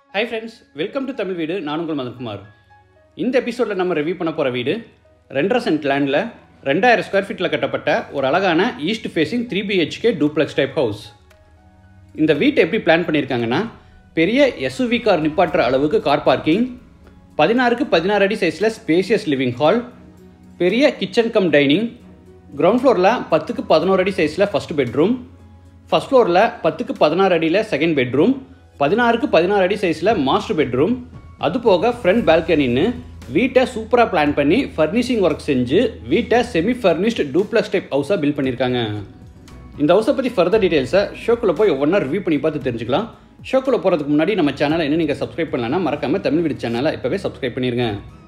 high friends welcome to Tamil Veedu நான் உங்கள் மதன்குமார் இந்த எபிசோடில் நம்ம ரிவ்யூ பண்ண போகிற வீடு ரெண்டரை சென்ட் லேண்டில் ரெண்டாயிரம் ஸ்கொயர் ஃபீட்டில் கட்டப்பட்ட ஒரு அழகான east facing three BHK duplex type house இந்த வீட்டை எப்படி பிளான் பண்ணியிருக்காங்கன்னா பெரிய எஸ்யூவி கார் நிப்பாட்டுற அளவுக்கு கார் பார்க்கிங் பதினாறுக்கு பதினாறு அடி சைஸில் ஸ்பேசியஸ் லிவிங் ஹால் பெரிய கிச்சன் கம் டைனிங் கிரவுண்ட் ஃப்ளோரில் பத்துக்கு பதினோரு அடி சைஸில் ஃபஸ்ட் பெட்ரூம் ஃபஸ்ட் ஃப்ளோரில் பத்துக்கு பதினாறு அடியில் செகண்ட் பெட்ரூம் பதினாறுக்கு பதினாறு அடி சைஸில் மாஸ்டர் பெட்ரூம் அது போக ஃப்ரண்ட் பால்கனின்னு வீட்டை சூப்பராக பிளான் பண்ணி ஃபர்னிஷிங் ஒர்க் செஞ்சு வீட்டை செமி ஃபர்னிஷ்டு டூப்ளக்ஸ் டைப் ஹவுஸாக பில்ட் பண்ணியிருக்காங்க இந்த ஹவுஸை பற்றி ஃபர்தர் டீட்டெயில்ஸை ஷோக்குள்ளே போய் ஒவ்வொன்றா ரிவ்யூ பண்ணி பார்த்து தெரிஞ்சுக்கலாம் ஷோக்குள்ளே போகிறதுக்கு முன்னாடி நம்ம சேனலை இன்னும் நீங்கள் சப்ஸ்கிரைப் பண்ணலன்னா மறக்காமல் தமிழ் வீடு சேனலை இப்போவே சப்ஸ்கிரைப் பண்ணிடுங்க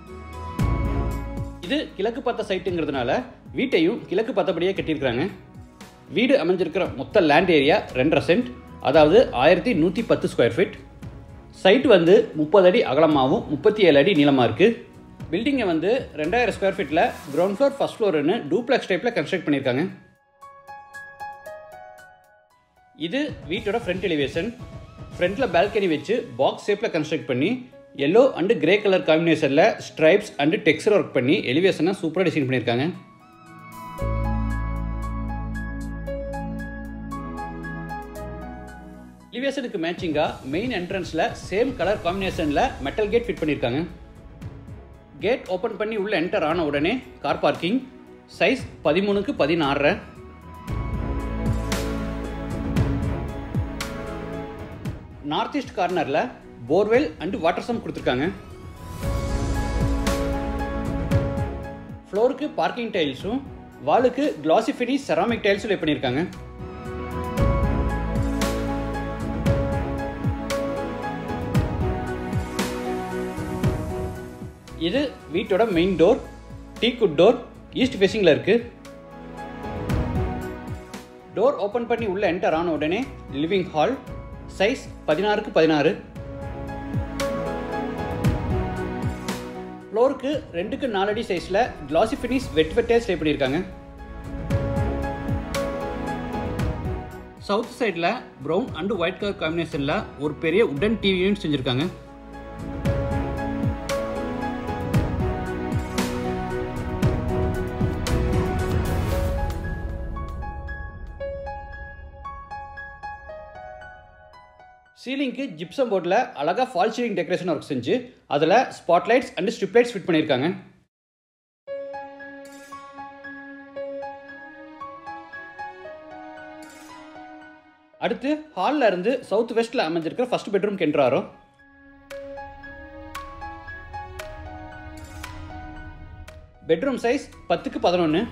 இது கிழக்கு பார்த்த சைட்டுங்கிறதுனால வீட்டையும் கிழக்கு பார்த்தபடியே கட்டியிருக்கிறாங்க வீடு அமைஞ்சிருக்கிற மொத்த லேண்ட் ஏரியா ரெண்டரை சென்ட் அதாவது ஆயிரத்தி நூற்றி பத்து ஸ்கொயர் ஃபீட் சைட் வந்து முப்பது அடி அகலமாகவும் முப்பத்தி ஏழு அடி நீளமாக இருக்குது பில்டிங்கை வந்து ரெண்டாயிரம் ஸ்கொயர் ஃபீட்டில் கிரவுண்ட் ஃப்ளோர் ஃபஸ்ட் ஃப்ளோர்னு டூப்ளெக்ஸ் டைப்பில் கன்ஸ்ட்ரக்ட் பண்ணியிருக்காங்க இது வீட்டோட ஃப்ரண்ட் எலிவேஷன் ஃப்ரண்ட்டில் பால்கனி வச்சு பாக்ஸ் ஷேப்பில் கன்ஸ்ட்ரக்ட் பண்ணி எல்லோ அண்டு கிரே கலர் காம்பினேஷனில் ஸ்ட்ரைப்ஸ் அண்டு டெக்ஸ்டர் ஒர்க் பண்ணி எலிவேஷனை சூப்பராக டிசைன் பண்ணியிருக்காங்க எலிவேஷனுக்கு மேட்சிங்காக மெயின் என்ட்ரன்ஸில் சேம் கலர் காம்பினேஷனில் மெட்டல் கேட் ஃபிட் பண்ணியிருக்காங்க கேட் ஓப்பன் பண்ணி உள்ள என்டர் ஆன உடனே கார் பார்க்கிங் சைஸ் பதிமூணுக்கு பதினாறு நார்த் ஈஸ்ட் கார்னரில் போர்வெல் அண்டு வாட்டர் சம் கொடுத்துருக்காங்க ஃப்ளோருக்கு பார்க்கிங் டைல்ஸும் வாலுக்கு கிளாசி ஃபினிஷ் செராமிக் டைல்ஸும் லே பண்ணியிருக்காங்க இது வீட்டோட main door teak wood door east ஃபேஸிங்கில் இருக்குது டோர் ஓப்பன் பண்ணி உள்ளே என்டர் ஆன உடனே லிவிங் ஹால் சைஸ் பதினாறுக்கு பதினாறு ஃப்ளோருக்கு ரெண்டுக்கு நாலடி சைஸில் கிளாசி ஃபினிஷ் வெட் வெட்டே ஸ்டே பண்ணியிருக்காங்க சவுத் சைடில் ப்ரௌன் அண்டு ஒயிட் கலர் காம்பினேஷனில் ஒரு பெரிய உடன் டிவி யூனிட் செஞ்சுருக்காங்க சீலிங்க்கு ஜிப்சம் போர்டில் அழகாக ஃபால் சீலிங் டெக்கரேஷன் ஒர்க் செஞ்சு அதில் spotlights and strip lights fit பண்ணியிருக்காங்க அடுத்து ஹாலில் இருந்து சவுத் வெஸ்ட்டில் அமைஞ்சிருக்கிற ஃபர்ஸ்ட் பெட்ரூம் கென்றாரோ பெட்ரூம் சைஸ் பத்துக்கு பதினொன்று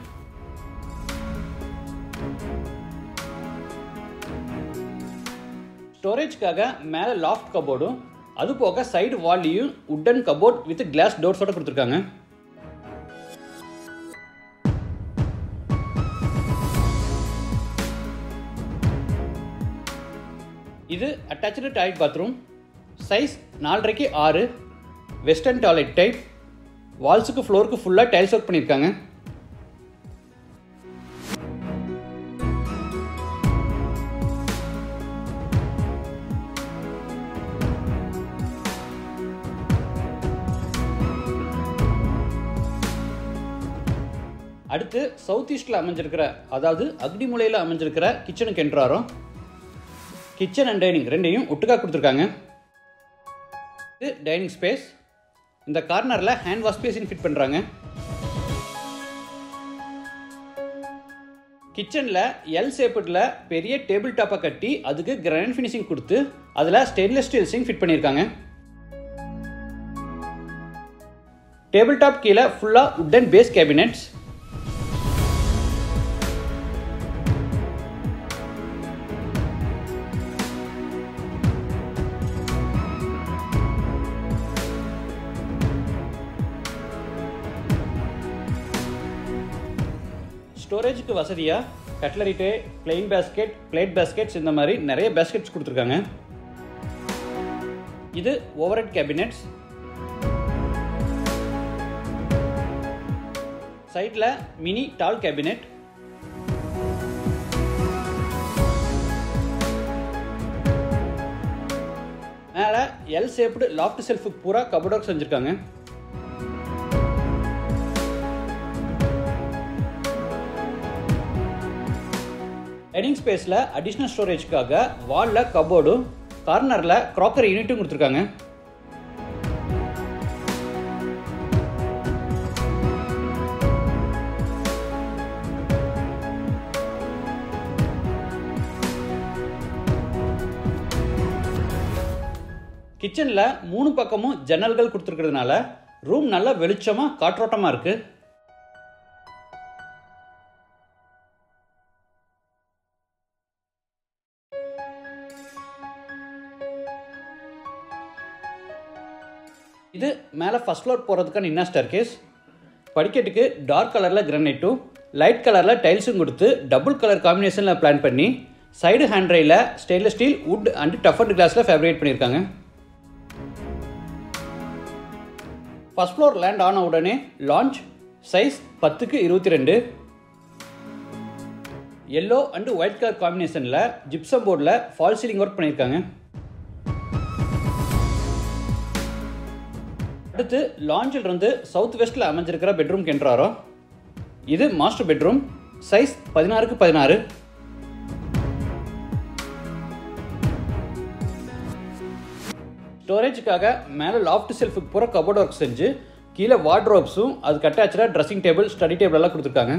ஸ்டோரேஜ்க்காக மேலே லாஃப்ட் கபோர்டும் அது போக சைடு வால்லையும் உட்டன் கபோர்ட் வித் கிளாஸ் டோர்ஸோட கொடுத்துருக்காங்க இது அட்டாச்சு டாய்லெட் பாத்ரூம் சைஸ் நாலரைக்கு ஆறு வெஸ்டர்ன் டாய்லெட் டைப் வால்ஸுக்கு ஃப்ளோருக்கு ஃபுல்லாக டைல்ஸ் ஒர்க் பண்ணியிருக்காங்க அடுத்து சவுத் ஈஸ்டில் அமைஞ்சிருக்கிற அதாவது அக்னிமுலையில் அமைஞ்சிருக்கிற கிச்சனுக்கு என்றாரோ கிச்சன் அண்ட் டைனிங் ரெண்டையும் ஒட்டுக்கா கொடுத்துருக்காங்க இது டைனிங் ஸ்பேஸ் இந்த கார்னரில் ஹேண்ட் வாஷ் பேசின் ஃபிட் பண்ணுறாங்க கிச்சனில் எல் சேப்பட்டில் பெரிய டேபிள் டாப்பை கட்டி அதுக்கு கிராண்ட் ஃபினிஷிங் கொடுத்து அதில் ஸ்டெயின்லெஸ் ஸ்டீல் சிங் ஃபிட் பண்ணியிருக்காங்க டேபிள் டாப் கீழே ஃபுல்லாக உட்டன் பேஸ் கேபினெட்ஸ் ஸ்டோரேஜுக்கு வசதியாக cutlery tray plain basket plate baskets இந்த மாதிரி நிறைய பேஸ்கெட்ஸ் கொடுத்துருக்காங்க இது ஓவர்ஹெட் கேபினெட்ஸ் சைடில் மினி டால் கேபினெட் மேலே எல் ஷேப்டு லாஃப்ட் செல்ஃபுக்கு பூரா கபோர்ட் ஒர்க் செஞ்சுருக்காங்க டைனிங் ஸ்பேஸில் அடிஷ்னல் ஸ்டோரேஜ்க்காக வாலில் கபோர்டும் கார்னரில் க்ராக்கரி யூனிட்டும் கொடுத்துருக்காங்க கிச்சனில் மூணு பக்கமும் ஜன்னல்கள் கொடுத்துருக்கிறதுனால ரூம் நல்லா வெளிச்சமாக காற்றோட்டமாக இருக்குது இது மேலே ஃபஸ்ட் ஃப்ளோர் போகிறதுக்கான இன்னர் ஸ்டார் கேஸ் படிக்கட்டுக்கு டார்க் கலரில் கிரனைட்டும் லைட் கலரில் டைல்ஸும் கொடுத்து டபுள் கலர் காம்பினேஷனில் பிளான் பண்ணி side hand rail stainless steel wood and toughened கிளாஸில் ஃபேப்ரிகேட் பண்ணியிருக்காங்க ஃபஸ்ட் ஃப்ளோர் லேண்ட் ஆன உடனே லான்ச் சைஸ் பத்துக்கு இருபத்தி ரெண்டு எல்லோ அண்டு ஒயிட் கலர் காம்பினேஷனில் ஜிப்சம் போர்டில் ஃபால் சீலிங் ஒர்க் பண்ணியிருக்காங்க அடுத்து லாஞ்சில் இருந்து சவுத் வெஸ்ட்டில் அமைஞ்சிருக்கிற பெட்ரூம் கென்றாரோ இது மாஸ்டர் பெட்ரூம் சைஸ் பதினாறுக்கு பதினாறு ஸ்டோரேஜுக்காக மேலே லாஃப்ட் செல்ஃபுக்கு பூரா கபோர்ட் ஒர்க் செஞ்சு கீழே வார்ட்ரோப்ஸும் அதுக்கு அட்டாச்சாக ட்ரெஸ்ஸிங் டேபிள் ஸ்டடி டேபிள் எல்லாம் கொடுத்துருக்காங்க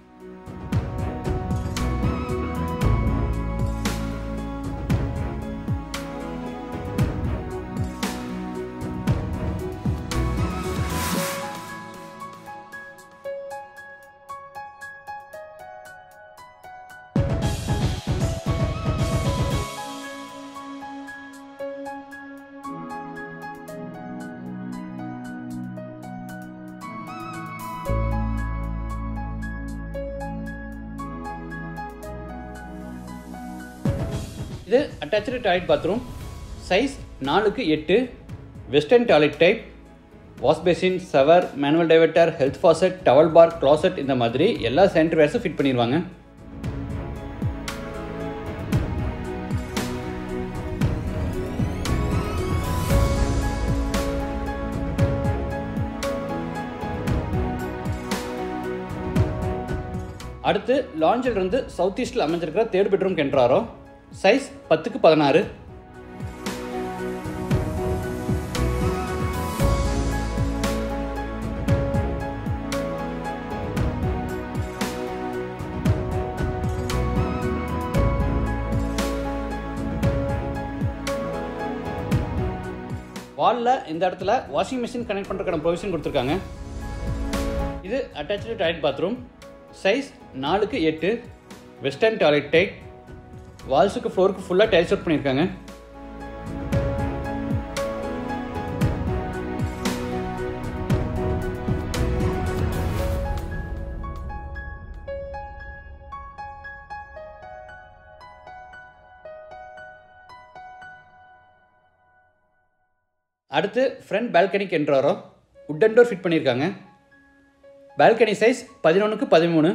இது அட்டாச்சு டாய்லெட் பாத்ரூம் சைஸ் நாலுக்கு எட்டு western toilet type wash basin shower manual diverter health faucet towel bar closet இந்த மாதிரி எல்லா சானிட்டரி வேர்ஸும் ஃபிட் பண்ணிடுவாங்க அடுத்து லாஞ்சில் இருந்து சவுத் ஈஸ்டில் அமைஞ்சிருக்கிற தேர்ட் பெட்ரூம் கென்றாரோ சைஸ் பத்துக்கு பதினாறு வாலில் இந்த இடத்துல வாஷிங் மிஷின் கனெக்ட் பண்ணுறதுக்கான ப்ரொவிஷன் கொடுத்துருக்காங்க இது அட்டாச்சு டாய்லெட் பாத்ரூம் சைஸ் நாலுக்கு எட்டு வெஸ்டர்ன் டாய்லெட் டைப் வால்ஸுக்கு ஃப்ளோருக்கு ஃபுல்லாக டைல்ஸ் ஒர்க் பண்ணியிருக்காங்க அடுத்து ஃப்ரண்ட் பால்கனிக்கு என்றாரோ உட்டன் டோர் ஃபிட் பண்ணியிருக்காங்க பால்கனி சைஸ் பதினொன்றுக்கு பதிமூணு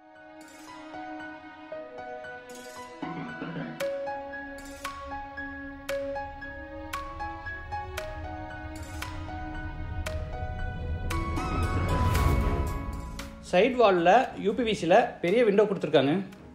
சைட் வாலில் யூபிவிசியில் பெரிய விண்டோ கொடுத்துருக்காங்க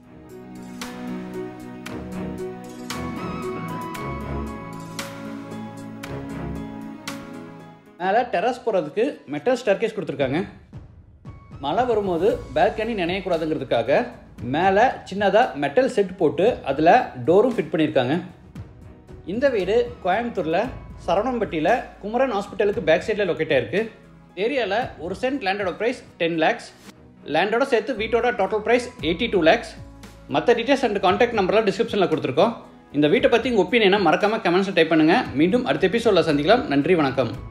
மேலே டெரஸ் போகிறதுக்கு மெட்டல் ஸ்டர்கேஸ் கொடுத்துருக்காங்க மழை வரும்போது பால்கனி நினையக்கூடாதுங்கிறதுக்காக மேலே சின்னதாக மெட்டல் செட் போட்டு அதில் டோரும் ஃபிட் பண்ணியிருக்காங்க இந்த வீடு கோயம்புத்தூரில் சரவணம்பட்டியில் குமரன் ஹாஸ்பிட்டலுக்கு பேக் சைடில் லொக்கேட் ஆயிருக்கு ஏரியாவில் ஒரு சென்ட் லேண்டோட ப்ரைஸ் டென் லேக்ஸ் லேண்டோட சேர்த்து வீட்டோட total price eighty two lakhs மற்ற டீட்டெயில்ஸ் அண்ட் காண்டாக்ட் நம்பர்லாம் டிஸ்கிரிப்ஷனில் கொடுத்துருக்கோம் இந்த வீட்டை பற்றி உங்கள் ஒப்பீனியனை மறக்காமல் கமெண்ட்ஸில் டைப் பண்ணுங்கள் மீண்டும் அடுத்த எபிசோடில் சந்திக்கலாம் நன்றி வணக்கம்